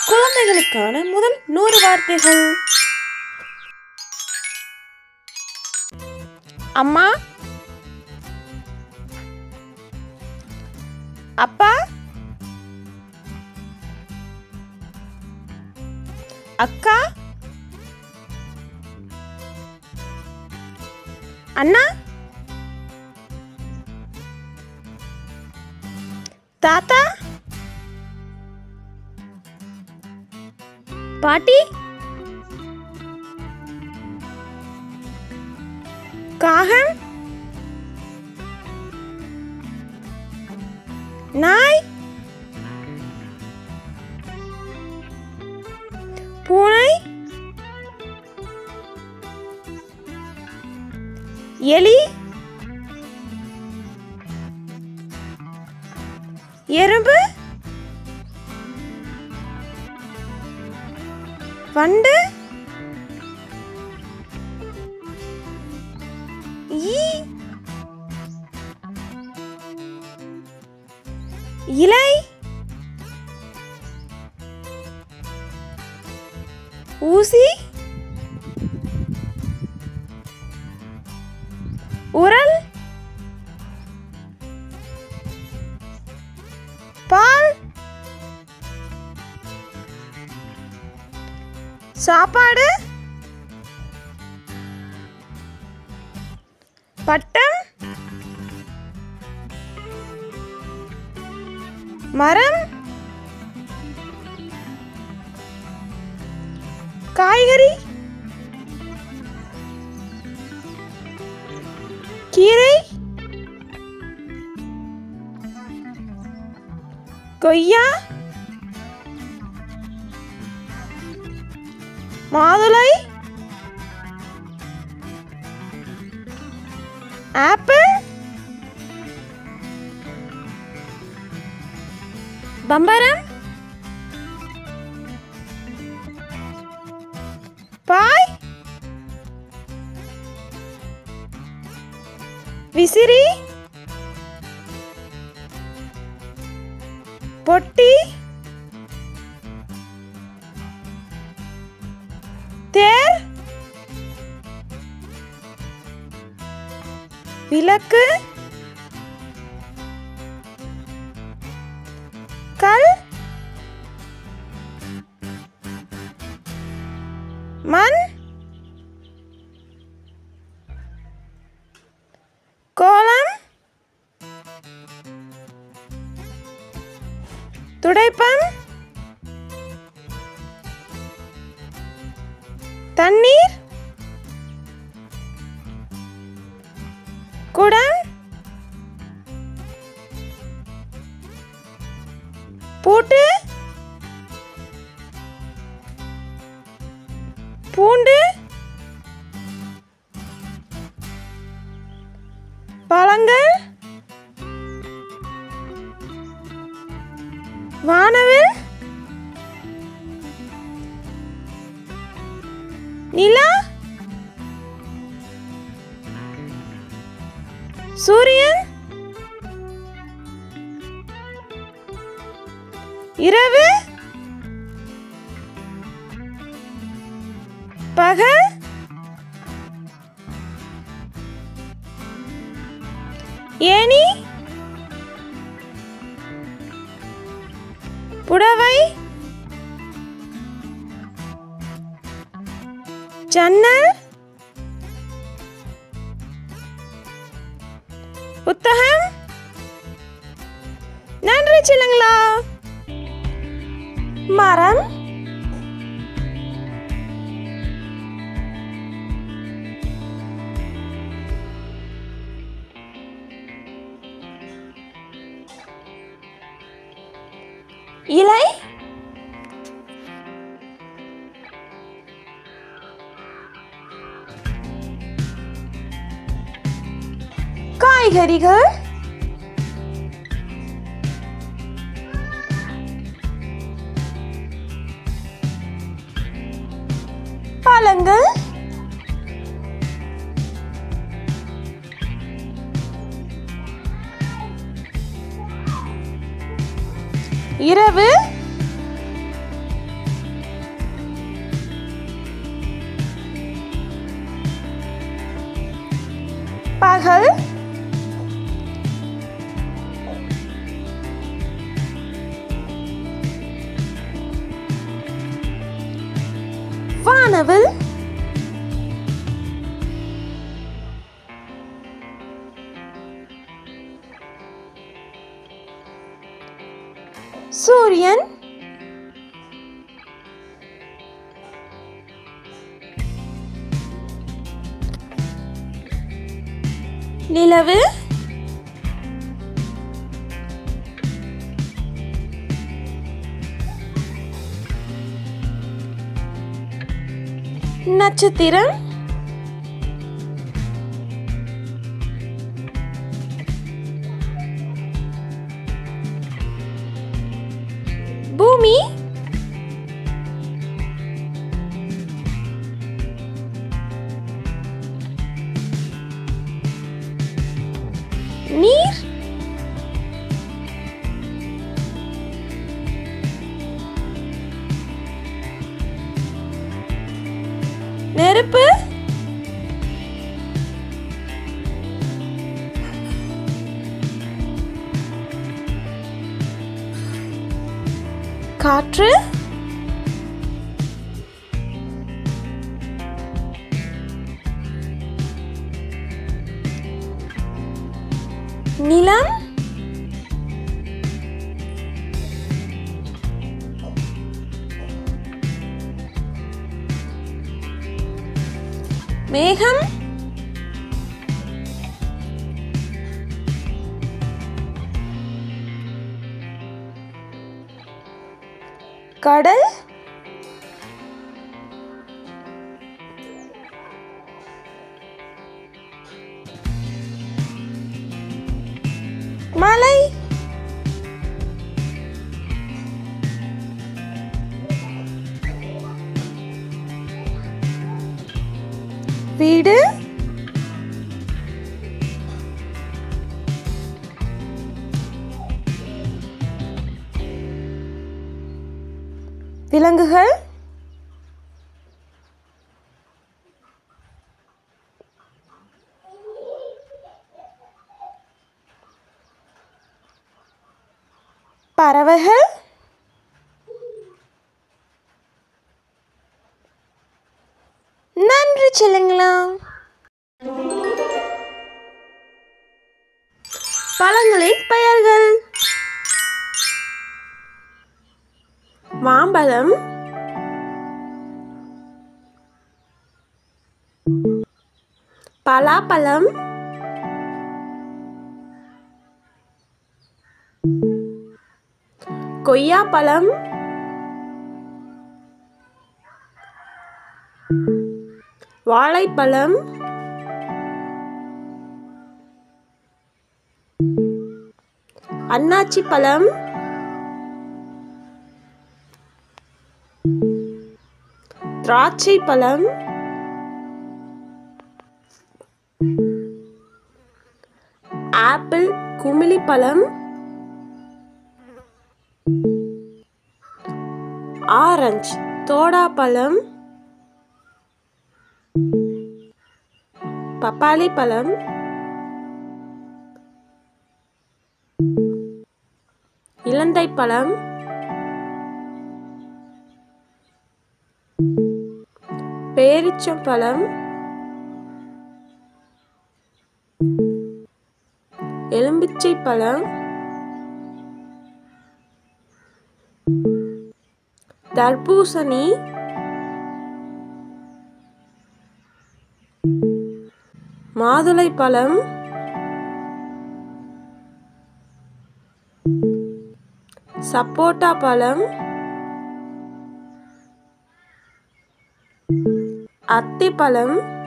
குழந்தைகளுக்கான முதல் நூறு வார்த்தைகள் அம்மா அப்பா அக்கா அண்ணா தாத்தா பாட்டி காகம் நாய் பூனை எலி எறும்பு வண்டு ஈ இலை ஊசி உரல் பால் சாப்பாடு பட்டம் மரம் காய்கறி கீரை கொய்யா மாதுளை ஆப்பிள் பம்பரம் பாய் விசிறி பொட்டி தேர் விளக்கு கல் மண் கோலம் துடைப்பம் தண்ணீர் குடம் பூட்டு பூண்டு பழங்கள் வானவில் நிலா சூரியன் இரவு பகல் ஏனி புடவை ஜன்னல் புத்தகம் நன்றி சில்லுங்களா மரம் இலை காய்கறிகள் பழங்கள் இரவு வானவில் சூரியன் நிலவு நட்சத்திரம் பூமி நீர் நெருப்பு காற்று நிலம் மேகம் கடல் மலை வீடு விலங்குகள் பறவைகள் நன்றி செல்லுங்களா பழங்களின் பெயர்கள் மாம்பழம் பலாப்பழம் கொய்யாப்பழம் வாழைப்பழம் அன்னாச்சி பழம் திராட்சை பழம் ஆப்பிள் குமிழி பழம் ஆரஞ்சு தோடா பழம் பப்பாளி பழம் இலந்தை பழம் பேரிச்சம் பழம் எலும்பிச்சை பழம் தர்பூசணி மாதுளை பழம் சப்போட்டா பழம் அத்திப்பழம்